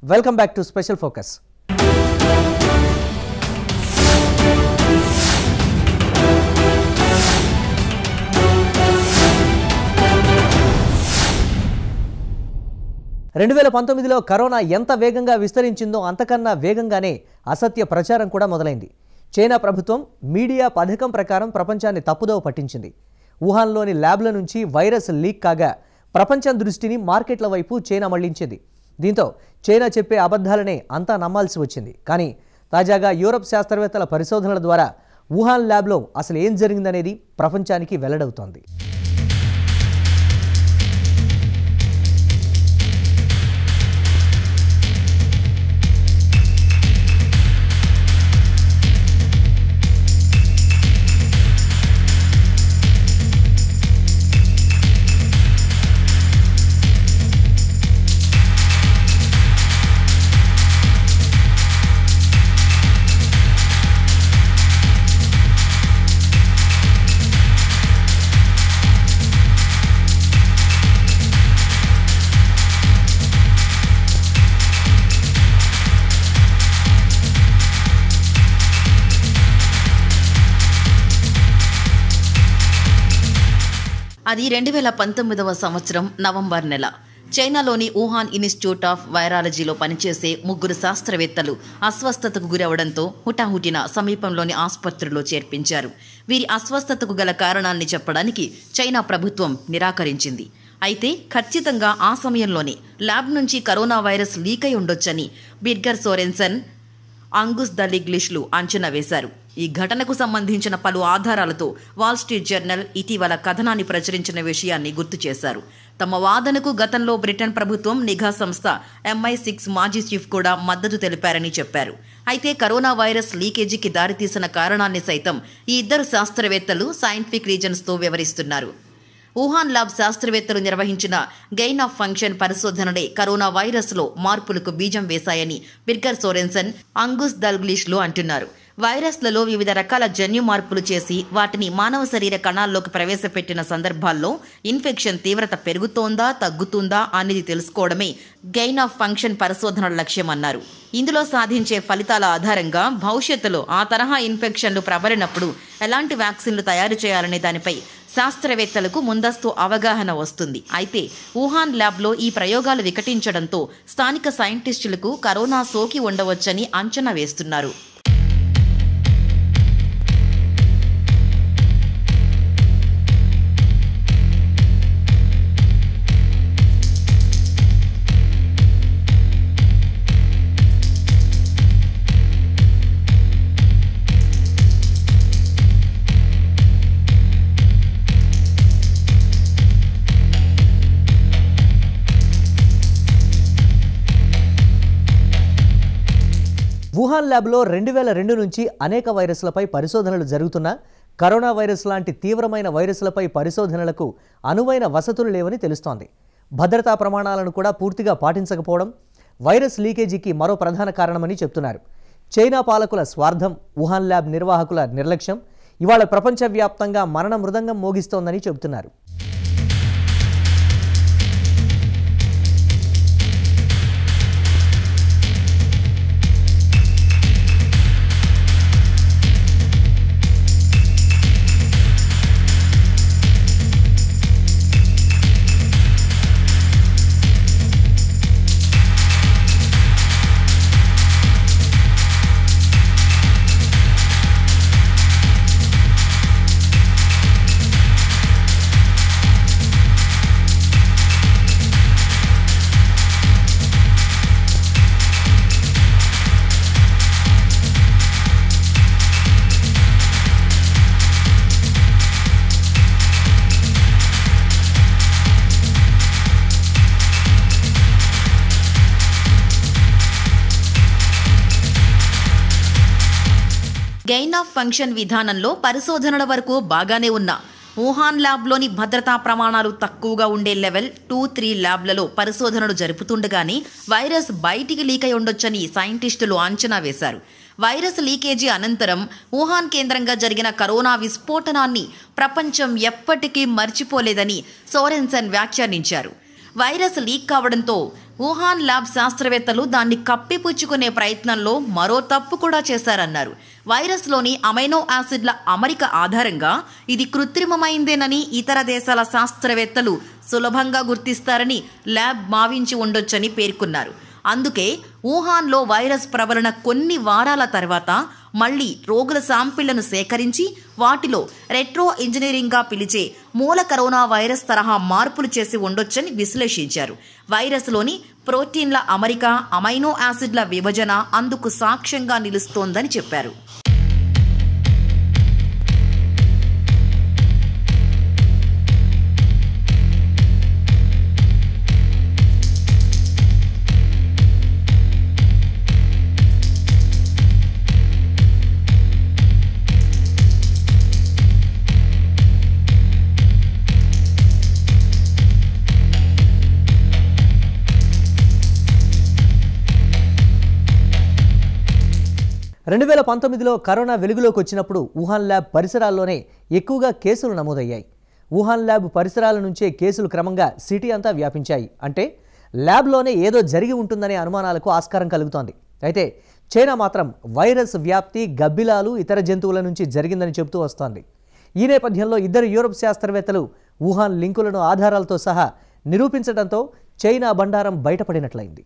welcome back to special focus రెండు వేల పంతొమ్మిదిలో కరోనా ఎంత వేగంగా విస్తరించిందో అంతకన్నా వేగంగానే అసత్య ప్రచారం కూడా మొదలైంది చైనా ప్రభుత్వం మీడియా పథకం ప్రకారం ప్రపంచాన్ని తప్పుదోవ పట్టించింది వుహాన్లోని ల్యాబ్ల నుంచి వైరస్ లీక్ కాగా ప్రపంచం దృష్టిని మార్కెట్ల వైపు చైనా మళ్లించింది దీంతో చైనా చెప్పే అబద్ధాలనే అంతా నమ్మాల్సి వచ్చింది కానీ తాజాగా యూరప్ శాస్త్రవేత్తల పరిశోధనల ద్వారా వుహాన్ ల్యాబ్లో అసలు ఏం జరిగిందనేది ప్రపంచానికి వెల్లడవుతోంది అది రెండు వేల పంతొమ్మిదవ సంవత్సరం నవంబర్ నెల చైనాలోని వుహాన్ ఇన్స్టిట్యూట్ ఆఫ్ వైరాలజీలో పనిచేసే ముగ్గురు శాస్త్రవేత్తలు అస్వస్థతకు గురవడంతో హుటాహుటిన సమీపంలోని ఆసుపత్రిలో చేర్పించారు వీరి అస్వస్థతకు గల కారణాన్ని చెప్పడానికి చైనా ప్రభుత్వం నిరాకరించింది అయితే ఖచ్చితంగా ఆ సమయంలోనే ల్యాబ్ నుంచి కరోనా వైరస్ లీక్ అయి ఉండొచ్చని బిర్గర్ సోరెన్సన్ అంగుస్ దలిగ్లిష్లు అంచనా వేశారు ఈ ఘటనకు సంబంధించిన పలు ఆధారాలతో వాల్ స్ట్రీట్ జర్నల్ ఇటీవల కథనాన్ని ప్రచురించిన విషయాన్ని గుర్తు చేశారు తమ వాదనకు గతంలో బ్రిటన్ ప్రభుత్వం నిఘా సంస్థ ఎంఐ సిక్స్ మాజీ చీఫ్ కూడా మద్దతు తెలిపారని చెప్పారు అయితే కరోనా వైరస్ లీకేజీకి దారితీసిన కారణాన్ని సైతం ఈ ఇద్దరు శాస్త్రవేత్తలు సైంటిఫిక్ రీజన్స్తో వివరిస్తున్నారు వుహాన్ ల్యాబ్ శాస్త్రవేత్తలు నిర్వహించిన గెయిన్ ఆఫ్ ఫంక్షన్ పరిశోధనలే కరోనా వైరస్లో మార్పులకు బీజం వేశాయని బిర్గర్ సోరెన్సన్ అంగుస్ దల్గ్లిష్లు అంటున్నారు వైరస్లలో వివిధ రకాల జన్యు మార్పులు చేసి వాటిని మానవ శరీర కణాల్లోకి ప్రవేశపెట్టిన సందర్భాల్లో ఇన్ఫెక్షన్ తీవ్రత పెరుగుతోందా తగ్గుతుందా అనేది తెలుసుకోవడమే గెయిన్ ఆఫ్ ఫంక్షన్ పరిశోధనల లక్ష్యమన్నారు ఇందులో సాధించే ఫలితాల ఆధారంగా భవిష్యత్తులో ఆ తరహా ఇన్ఫెక్షన్లు ప్రబలినప్పుడు ఎలాంటి వ్యాక్సిన్లు తయారు చేయాలనే దానిపై శాస్త్రవేత్తలకు ముందస్తు అవగాహన వస్తుంది అయితే వుహాన్ ల్యాబ్లో ఈ ప్రయోగాలు వికటించడంతో స్థానిక సైంటిస్టులకు కరోనా సోకి ఉండవచ్చని అంచనా వేస్తున్నారు వుహాన్ ల్యాబ్లో రెండు వేల రెండు నుంచి అనేక వైరస్లపై పరిశోధనలు జరుగుతున్నా కరోనా వైరస్ లాంటి తీవ్రమైన వైరస్లపై పరిశోధనలకు అనువైన వసతులు లేవని తెలుస్తోంది భద్రతా ప్రమాణాలను కూడా పూర్తిగా పాటించకపోవడం వైరస్ లీకేజీకి మరో ప్రధాన కారణమని చెప్తున్నారు చైనా పాలకుల స్వార్థం వుహాన్ ల్యాబ్ నిర్వాహకుల నిర్లక్ష్యం ఇవాళ ప్రపంచవ్యాప్తంగా మరణ మృదంగం మోగిస్తోందని చెబుతున్నారు గెయిన్ ఆఫ్ ఫంక్షన్ విధానంలో పరిశోధనల వరకు బాగానే ఉన్న వుహాన్ ల్యాబ్లోని భద్రతా ప్రమాణాలు తక్కువగా ఉండే లెవెల్ టూ త్రీ ల్యాబ్లలో పరిశోధనలు జరుపుతుండగానే వైరస్ బయటికి లీక్ అయి ఉండొచ్చని సైంటిస్టులు అంచనా వేశారు వైరస్ లీకేజీ అనంతరం వుహాన్ కేంద్రంగా జరిగిన కరోనా విస్ఫోటనాన్ని ప్రపంచం ఎప్పటికీ మర్చిపోలేదని సోరెన్సన్ వ్యాఖ్యానించారు వైరస్ లీక్ కావడంతో వుహాన్ ల్యాబ్ శాస్త్రవేత్తలు దాన్ని కప్పిపుచ్చుకునే ప్రయత్నంలో మరో తప్పు కూడా చేశారన్నారు వైరస్లోని అమైనో యాసిడ్ల అమరిక ఆధారంగా ఇది కృత్రిమమైందేనని ఇతర దేశాల శాస్త్రవేత్తలు సులభంగా గుర్తిస్తారని ల్యాబ్ భావించి ఉండొచ్చని పేర్కొన్నారు అందుకే వుహాన్లో వైరస్ ప్రబలన కొన్ని వారాల తర్వాత మళ్లీ రోగుల శాంపిళ్లను సేకరించి వాటిలో రెట్రో ఇంజనీరింగ్గా పిలిచే మూల కరోనా వైరస్ తరహా మార్పులు చేసి ఉండొచ్చని విశ్లేషించారు వైరస్లోని ప్రోటీన్ల అమరిక అమైనో యాసిడ్ల విభజన అందుకు సాక్ష్యంగా నిలుస్తోందని చెప్పారు రెండు వేల పంతొమ్మిదిలో కరోనా వెలుగులోకి వచ్చినప్పుడు వుహాన్ ల్యాబ్ పరిసరాల్లోనే ఎక్కువగా కేసులు నమోదయ్యాయి వుహాన్ ల్యాబ్ పరిసరాల నుంచే కేసులు క్రమంగా సిటీ అంతా వ్యాపించాయి అంటే ల్యాబ్లోనే ఏదో జరిగి ఉంటుందనే అనుమానాలకు ఆస్కారం కలుగుతోంది అయితే చైనా మాత్రం వైరస్ వ్యాప్తి గబ్బిలాలు ఇతర జంతువుల నుంచి జరిగిందని చెబుతూ వస్తోంది ఈ నేపథ్యంలో ఇద్దరు యూరప్ శాస్త్రవేత్తలు వుహాన్ లింకులను ఆధారాలతో సహా నిరూపించడంతో చైనా బండారం బయటపడినట్లయింది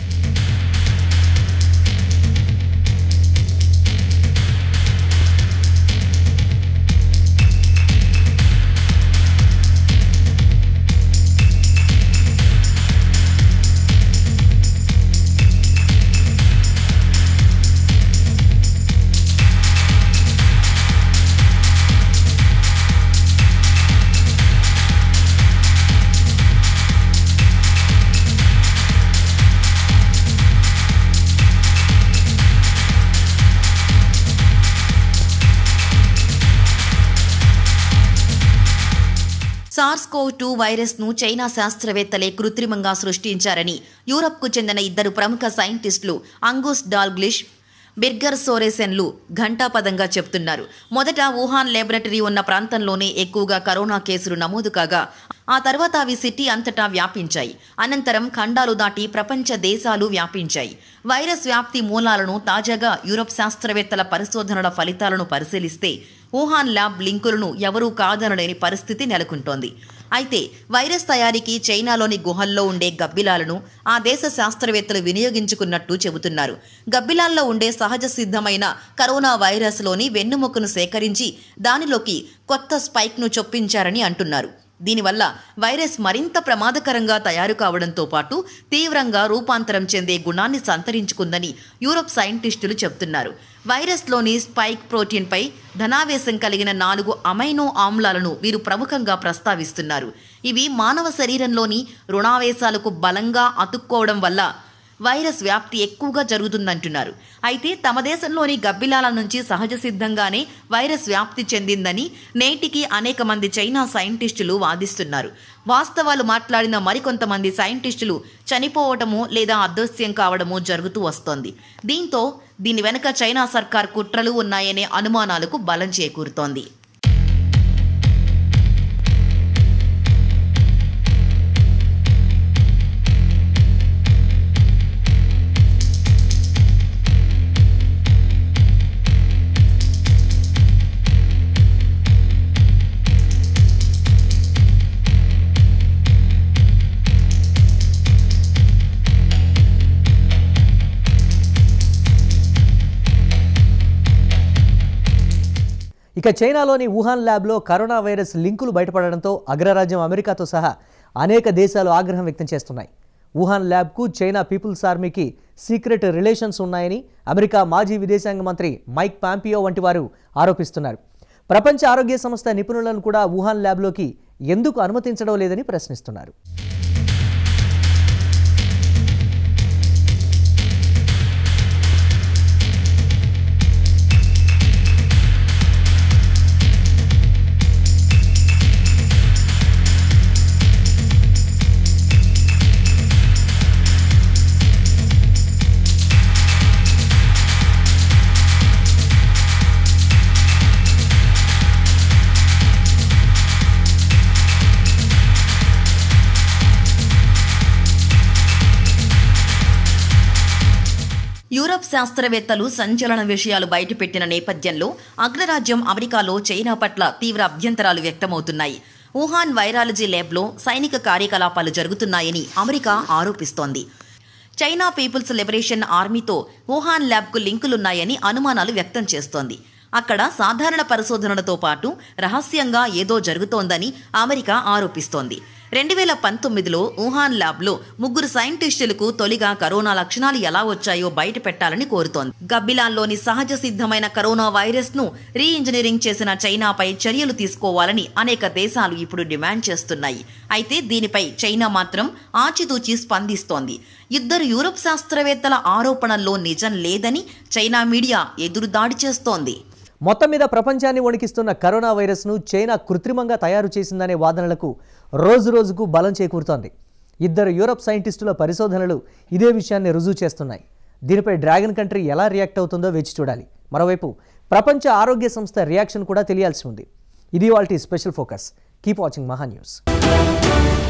సార్స్ కోవ్ టూ వైరస్ను చైనా శాస్త్రవేత్తలే కృత్రిమంగా సృష్టించారని యూరప్కు చెందిన ఇద్దరు ప్రముఖ సైంటిస్టులు అంగూస్ డాల్గ్లిష్ బిర్గర్ సోరేసెన్లు ఘంటాపదంగా చెప్తున్నారు మొదట వుహాన్ లేబొరేటరీ ఉన్న ప్రాంతంలోనే ఎక్కువగా కరోనా కేసులు నమోదు కాగా ఆ తర్వాత అవి సిటీ అంతటా వ్యాపించాయి అనంతరం ఖండాలు దాటి ప్రపంచ దేశాలు వ్యాపించాయి వైరస్ వ్యాప్తి మూలాలను తాజాగా యూరప్ శాస్త్రవేత్తల పరిశోధనల ఫలితాలను పరిశీలిస్తే వుహాన్ ల్యాబ్ లింకులను ఎవరూ కాదనలేని పరిస్థితి నెలకొంటోంది అయితే వైరస్ తయారీకి చైనాలోని గుహల్లో ఉండే గబ్బిలాలను ఆ దేశ శాస్త్రవేత్తలు వినియోగించుకున్నట్టు చెబుతున్నారు గబ్బిలాల్లో ఉండే సహజ సిద్ధమైన కరోనా వైరస్లోని వెన్నుముకను సేకరించి దానిలోకి కొత్త స్పైక్ను చొప్పించారని అంటున్నారు దీనివల్ల వైరస్ మరింత ప్రమాదకరంగా తయారు కావడంతో పాటు తీవ్రంగా రూపాంతరం చెందే గుణాన్ని సంతరించుకుందని యూరప్ సైంటిస్టులు చెబుతున్నారు వైరస్లోని స్పైక్ ప్రోటీన్పై ధనావేశం కలిగిన నాలుగు అమైనో ఆమ్లాలను వీరు ప్రముఖంగా ప్రస్తావిస్తున్నారు ఇవి మానవ శరీరంలోని రుణావేశాలకు బలంగా అతుక్కోవడం వల్ల వైరస్ వ్యాప్తి ఎక్కువగా జరుగుతుందంటున్నారు అయితే తమ దేశంలోని గబ్బిలాల నుంచి సహజ సిద్ధంగానే వైరస్ వ్యాప్తి చెందిందని నేటికి అనేక మంది చైనా సైంటిస్టులు వాదిస్తున్నారు వాస్తవాలు మాట్లాడిన మరికొంతమంది సైంటిస్టులు చనిపోవటము లేదా అదృశ్యం కావడము జరుగుతూ వస్తోంది దీంతో దీని వెనుక చైనా సర్కార్ కుట్రలు ఉన్నాయనే అనుమానాలకు బలం చేకూరుతోంది ఇక చైనాలోని వుహాన్ ల్యాబ్లో కరోనా వైరస్ లింకులు బయటపడడంతో అగ్రరాజ్యం అమెరికాతో సహా అనేక దేశాలు ఆగ్రహం వ్యక్తం చేస్తున్నాయి వుహాన్ ల్యాబ్కు చైనా పీపుల్స్ ఆర్మీకి సీక్రెట్ రిలేషన్స్ ఉన్నాయని అమెరికా మాజీ విదేశాంగ మంత్రి మైక్ పాంపియో వంటి వారు ఆరోపిస్తున్నారు ప్రపంచ ఆరోగ్య సంస్థ నిపుణులను కూడా వుహాన్ ల్యాబ్లోకి ఎందుకు అనుమతించడం లేదని ప్రశ్నిస్తున్నారు యూరప్ శాస్త్రవేత్తలు సంచలన విషయాలు బయటపెట్టిన నేపథ్యంలో అగ్రరాజ్యం అమెరికాలో చైనా పట్ల తీవ్ర అభ్యంతరాలు వ్యక్తమవుతున్నాయి వుహాన్ వైరాలజీ ల్యాబ్లో సైనిక కార్యకలాపాలు జరుగుతున్నాయని అమెరికా ఆరోపిస్తోంది చైనా పీపుల్స్ లిబరేషన్ ఆర్మీతో వుహాన్ ల్యాబ్కు లింకులున్నాయని అనుమానాలు వ్యక్తం చేస్తోంది అక్కడ సాధారణ పరిశోధనలతో పాటు రహస్యంగా ఏదో జరుగుతోందని అమెరికా ఆరోపిస్తోంది రెండు వేల పంతొమ్మిదిలో వుహాన్ ల్యాబ్లో ముగ్గురు సైంటిస్టులకు తొలిగా కరోనా లక్షణాలు ఎలా వచ్చాయో బయట పెట్టాలని కోరుతోంది గబ్బిలాన్లోని సహజ సిద్ధమైన కరోనా వైరస్ ను రీ ఇంజనీరింగ్ చేసిన చైనాపై చర్యలు తీసుకోవాలని అనేక దేశాలు ఇప్పుడు డిమాండ్ చేస్తున్నాయి అయితే దీనిపై చైనా మాత్రం ఆచితూచి స్పందిస్తోంది ఇద్దరు యూరప్ శాస్త్రవేత్తల ఆరోపణల్లో నిజం లేదని చైనా మీడియా ఎదురుదాడి చేస్తోంది మొత్తం మీద ప్రపంచాన్ని వణికిస్తున్న కరోనా వైరస్ను చైనా కృత్రిమంగా తయారు చేసిందనే వాదనలకు రోజు రోజుకు బలం చేకూరుతోంది ఇద్దరు యూరప్ సైంటిస్టుల పరిశోధనలు ఇదే విషయాన్ని రుజువు చేస్తున్నాయి దీనిపై డ్రాగన్ కంట్రీ ఎలా రియాక్ట్ అవుతుందో వేచి చూడాలి మరోవైపు ప్రపంచ ఆరోగ్య సంస్థ రియాక్షన్ కూడా తెలియాల్సి ఉంది ఇది వాళ్ళ special focus keep watching Maha news